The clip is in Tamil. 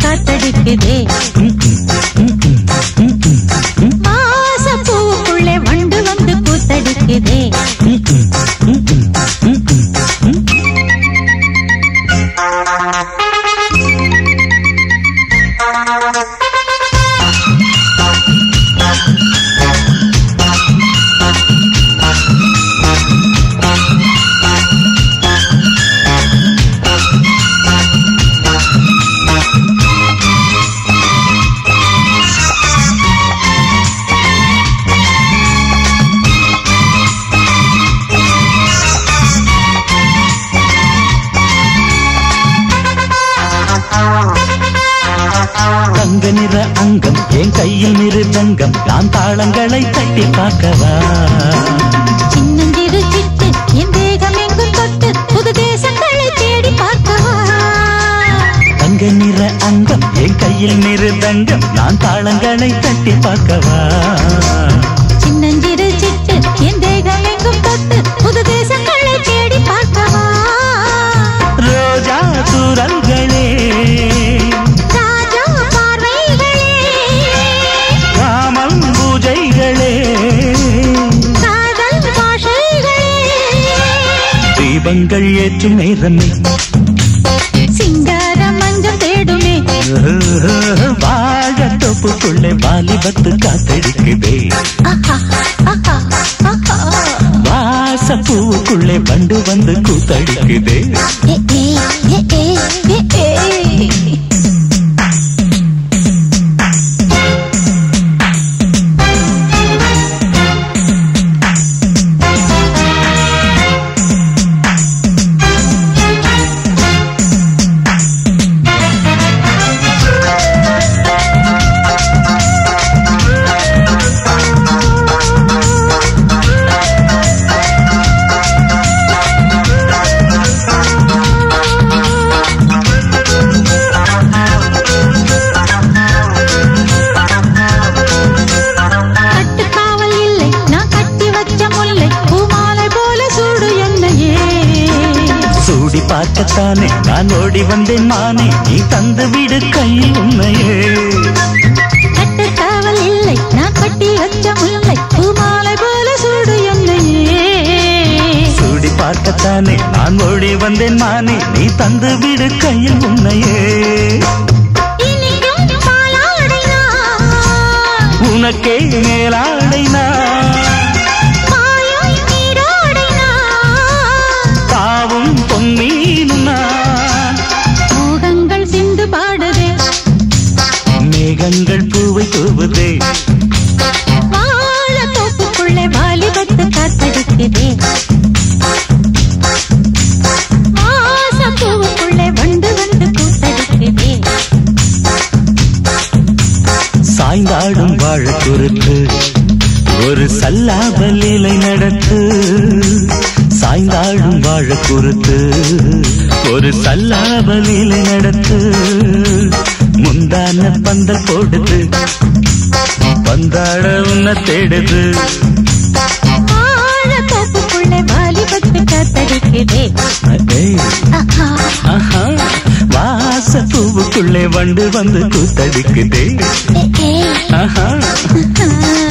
காத்தடிக்குதே மாச பூவுக்குள்ளே வண்டு வந்து கூத்தடிக்குதே தங்க நிற அங்கம் என் கையில் மிருதங்கம் நான் தாளங்களை தட்டி பார்க்கவா சின்னஞ்சிறு சிட்டு என் தேகம் எங்கும் தொட்டு புது தேசங்களை தேடி பார்க்கவா தங்க நிற அங்கம் என் கையில் மிருதங்கம் நான் தாளங்களை தட்டி பார்க்கவா சின்னஞ்சிறு சிட்டு என் தேகம் எங்கும் தொட்டு புது தேசங்களை தேடி பார்க்கவா ரோஜா துரல்களே ராஜா பார்வைகளே ராமன் பூஜைகளே காதல் பாஷைகளே தீபங்கள் ஏற்றும் நேரமே சிங்கார மஞ்சள் தேடுமே வாழ தொப்புக்குள்ளே வாலிபத்து காத்தடிக்குதே ஆஹா, ஆஹா, ஆஹா. வாச பூவுக்குள்ளே வண்டு வந்து கூத்தடிக்குதே ஏ, ஏ, ஏ, ஏ, ஏ, ஏ. கட்டுக்காவல் இல்லை நான் கட்டி வச்ச முல்லை பூமாலை போல சூடு என்னையே சூடி பார்க்கத்தானே நான் ஓடி வந்தேன் மானே நீ தந்து விடு கையில் உண்மையே கட்டுக்காவல் இல்லை நான் கட்டி வச்ச முல்லை பூமாலை போல சூடு என்னையே சூடி பார்க்கத்தானே நான் ஓடி வந்தேன் மானே நீ தந்து விடு கையில் உண்மையே இனிக்கும் பாலாடை நான், உனக்கே மேலாடை நான் பாயும் நீரோடை நான். தாவும் பொன்னீனும் நான் மோகங்கள் சிந்து பாடுதே மேகங்கள் பூவை தூவுதே வாழ தோப்புக்குள்ளே வாலிபத்து காத்தடிக்குதே வாச பூவுக்குள்ளே வண்டு வந்து கூத்தடிக்குதே சாய்ந்தாடும் வாழ குறுத்து ஒரு சல்லாபல் இலை நடத்து சாய்ந்தாடும் வாழ குறுத்து ஒரு சல்லாபல் இலை நடத்து முந்தான பந்தல் போடுது பந்தாட உன்னை தேடுது வாழ தோப்புக்குள்ளே வாலிபத்து காத்தடிக்குதே ஏய், ஆஹா, ஆஹா, வாச பூவுக்குள்ளே வண்டு வந்து கூத்தடிக்குதே ஏ, ஏ, ஆஹா ஆஹா.